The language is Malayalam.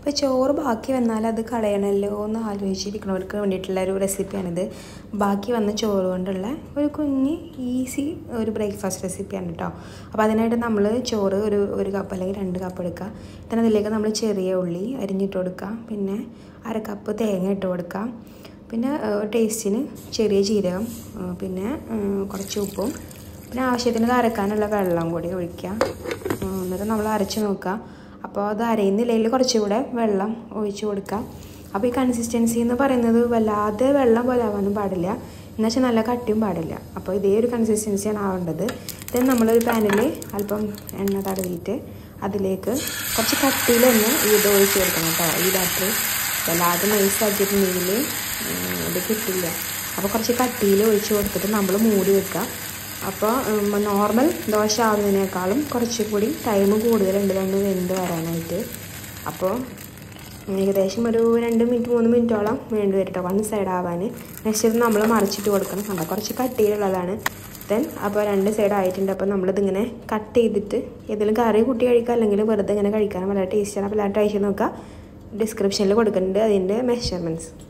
അപ്പോൾ ചോറ് ബാക്കി വന്നാൽ അത് കളയണമല്ലോ എന്ന് ആലോചിച്ചിരിക്കുന്നവർക്ക് വേണ്ടിയിട്ടുള്ള ഒരു റെസിപ്പിയാണിത് ബാക്കി വന്ന ചോറ് കൊണ്ടുള്ള ഒരു കുഞ്ഞ് ഈസി ഒരു ബ്രേക്ക്ഫാസ്റ്റ് റെസിപ്പിയാണ് കേട്ടോ അപ്പോൾ അതിനായിട്ട് നമ്മൾ ചോറ് ഒരു ഒരു കപ്പ് അല്ലെങ്കിൽ രണ്ട് കപ്പ് എടുക്കുക then അതിലേക്ക് നമ്മൾ ചെറിയ ഉള്ളി അരിഞ്ഞിട്ട് കൊടുക്കുക പിന്നെ അര കപ്പ് തേങ്ങ ഇട്ട് കൊടുക്കുക പിന്നെ ടേസ്റ്റിന് ചെറിയ ജീരകം ആ, പിന്നെ ഉം, കുറച്ച് ഉപ്പും പിന്നെ ആവശ്യത്തിന് അരക്കാനുള്ള വെള്ളം കൂടി ഒഴിക്കുക ആ, എന്നിട്ട് നമ്മൾ അരച്ച് നോക്കുക അപ്പോൾ അത് അരയുന്നില്ലെങ്കിൽ കുറച്ചുകൂടെ വെള്ളം ഒഴിച്ച് കൊടുക്കുക അപ്പോൾ ഈ കൺസിസ്റ്റൻസി എന്ന് പറയുന്നത് വല്ലാതെ വെള്ളം പോലെ ആവാനും പാടില്ല എന്നുവെച്ചാൽ നല്ല കട്ടിയും പാടില്ല അപ്പോൾ ഇതേ ഒരു കൺസിസ്റ്റൻസിയാണ് ആവേണ്ടത് ദെൻ നമ്മളൊരു പാനിൽ അല്പം എണ്ണ തടവിയിട്ട് അതിലേക്ക് കുറച്ച് കട്ടിയിൽ തന്നെ ഇത് ഒഴിച്ച് കൊടുക്കണം കേട്ടോ ഈ ബാറ്ററി വല്ലാതെ നൈസാക്കിയിട്ടുണ്ടെങ്കിൽ ഇത് കിട്ടില്ല അപ്പോൾ കുറച്ച് കട്ടിയിൽ ഒഴിച്ച് കൊടുത്തിട്ട് നമ്മൾ മൂടി വെക്കുക അപ്പോൾ നോർമൽ ദോശ ആവുന്നതിനേക്കാളും കുറച്ചുകൂടി ടൈം കൂടുതലുണ്ട് രണ്ട് വെന്ത് വരാനായിട്ട് അപ്പോൾ ഏകദേശം ഒരു രണ്ട് മിനിറ്റ് മൂന്ന് മിനിറ്റോളം വേണ്ടി വരും കേട്ടോ വൺ സൈഡ് ആവാൻ നെക്സ്റ്റ് നമ്മൾ മറിച്ചിട്ട് കൊടുക്കണം കണ്ടോ കുറച്ച് കട്ടിയിലുള്ളതാണ് ദെൻ അപ്പോൾ രണ്ട് സൈഡ് ആയിട്ടുണ്ട് അപ്പോൾ നമ്മളിതിങ്ങനെ കട്ട് ചെയ്തിട്ട് ഏതെങ്കിലും കറി കൂട്ടി കഴിക്കുക അല്ലെങ്കിൽ വെറുതെ ഇങ്ങനെ കഴിക്കാനും വളരെ ടേസ്റ്റാണ് അപ്പോൾ എല്ലാവരും ട്രൈ ചെയ്ത് നോക്കുക ഡിസ്ക്രിപ്ഷനിൽ കൊടുക്കുന്നുണ്ട് അതിൻ്റെ മെഷർമെൻറ്റ്സ്